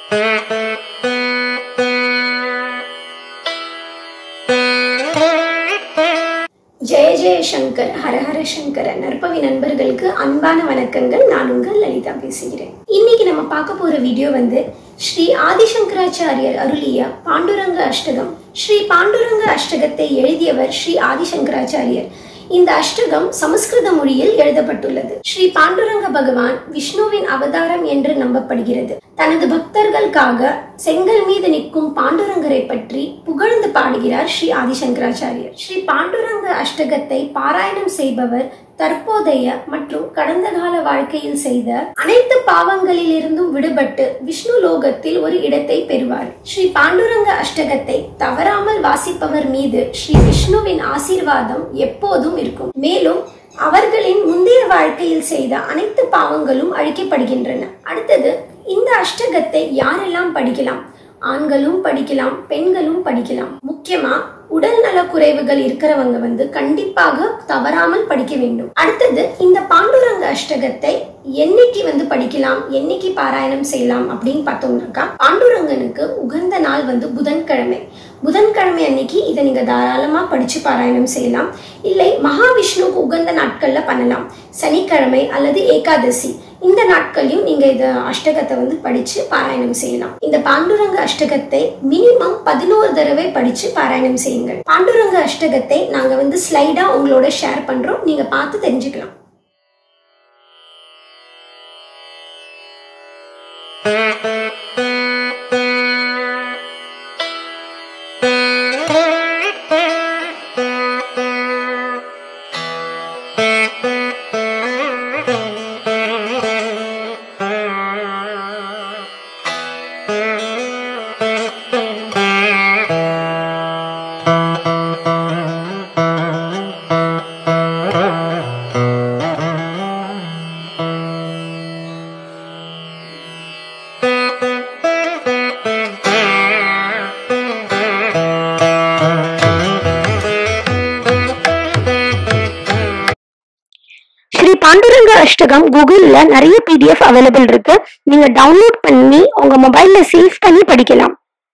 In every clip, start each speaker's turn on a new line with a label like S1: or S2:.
S1: ஜெய ஜெய சங்கர் ஹரஹர சங்கர நற்பவி நண்பர்களுக்கு அன்பான வணக்கங்கள் நான் உங்கள் லலிதா பேசுகிறேன் இன்னைக்கு நம்ம பார்க்க போற வீடியோ வந்து ஸ்ரீ ஆதிசங்கராச்சாரியர் அருளிய பாண்டுரங்க அஷ்டகம் ஸ்ரீ பாண்டுரங்க அஷ்டகத்தை எழுதியவர் ஸ்ரீ ஆதிசங்கராச்சாரியர் இந்த அஷ்டகம் சமஸ்கிருத மொழியில் எழுதப்பட்டுள்ளது ஸ்ரீ பாண்டுரங்க பகவான் விஷ்ணுவின் அவதாரம் என்று நம்பப்படுகிறது தனது பக்தர்களுக்காக செங்கல் மீது நிற்கும் பாண்டுரங்கரை பற்றி புகழ்ந்து பாடுகிறார் ஸ்ரீ ஆதிசங்கராச்சாரியர் ஸ்ரீ பாண்டுரங்க அஷ்டகத்தை பாராயணம் செய்பவர் தற்போதைய மற்றும் கடந்த கால வாழ்க்கையில் செய்த அனைத்து பாவங்களில் இருந்தும் விடுபட்டு விஷ்ணு லோகத்தில் ஒரு இடத்தை பெறுவார் ஸ்ரீ பாண்டுரங்க அஷ்டகத்தை தவறாமல் வாசிப்பவர் மீது ஸ்ரீ விஷ்ணுவின் ஆசீர்வாதம் எப்போதும் இருக்கும் மேலும் அவர்களின் முந்தைய வாழ்க்கையில் செய்த அனைத்து பாவங்களும் அழிக்கப்படுகின்றன அடுத்தது இந்த அஷ்டகத்தை யாரெல்லாம் படிக்கலாம் ஆண்களும் படிக்கலாம் பெண்களும் படிக்கலாம் முக்கியமா உடல் நல குறைவுகள் இருக்கிறவங்க வந்து கண்டிப்பாக தவறாமல் படிக்க வேண்டும் அடுத்தது இந்த பாண்டுரங்க அஷ்டகத்தை என்னைக்கு வந்து படிக்கலாம் என்னைக்கு பாராயணம் செய்யலாம் அப்படின்னு பார்த்தோம்னாக்கா பாண்டுரங்கனுக்கு உகந்த நாள் வந்து புதன்கிழமை புதன்கிழமை அன்னைக்கு இதை நீங்க தாராளமா படிச்சு பாராயணம் செய்யலாம் இல்லை மகாவிஷ்ணுவுக்கு உகந்த நாட்கள்ல பண்ணலாம் சனிக்கிழமை அல்லது ஏகாதசி இந்த நாட்களையும் நீங்க இந்த அஷ்டகத்தை வந்து படிச்சு பாராயணம் செய்யலாம் இந்த பாண்டுரங்க அஷ்டகத்தை மினிமம் பதினோரு தடவை படிச்சு பாராயணம் செய்யுங்கள் பாண்டுரங்க அஷ்டகத்தை நாங்க வந்து ஸ்லைடா உங்களோட ஷேர் பண்றோம் நீங்க பார்த்து தெரிஞ்சுக்கலாம்
S2: ஸ்ரீ பாண்டுரங்க அஷ்டகம் கூகுள்ல நிறைய பிடிஎஃப் அவைலபிள் இருக்கு நீங்க டவுன்லோட் பண்ணி உங்க மொபைல்ல சேவ் பண்ணி படிக்கலாம்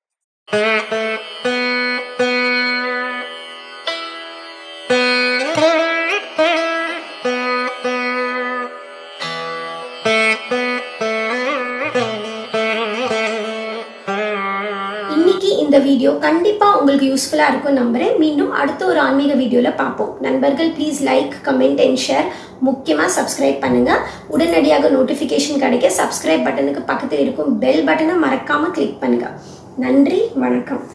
S1: இன்னைக்கு இந்த வீடியோ கண்டிப்பா உங்களுக்கு யூஸ்ஃபுல்லா இருக்கும் நம்புறேன் மீண்டும் அடுத்த ஒரு ஆன்மீக வீடியோல பார்ப்போம் நண்பர்கள் please like comment and share முக்கியமா சப்ஸ்கிரைப் பண்ணுங்க உடனடியாக நோட்டிபிகேஷன் கிடைக்க சப்ஸ்கிரைப் பட்டனுக்கு பக்கத்தில் இருக்கும் பெல் பட்டனை மறக்காம கிளிக் பண்ணுங்க நன்றி வணக்கம்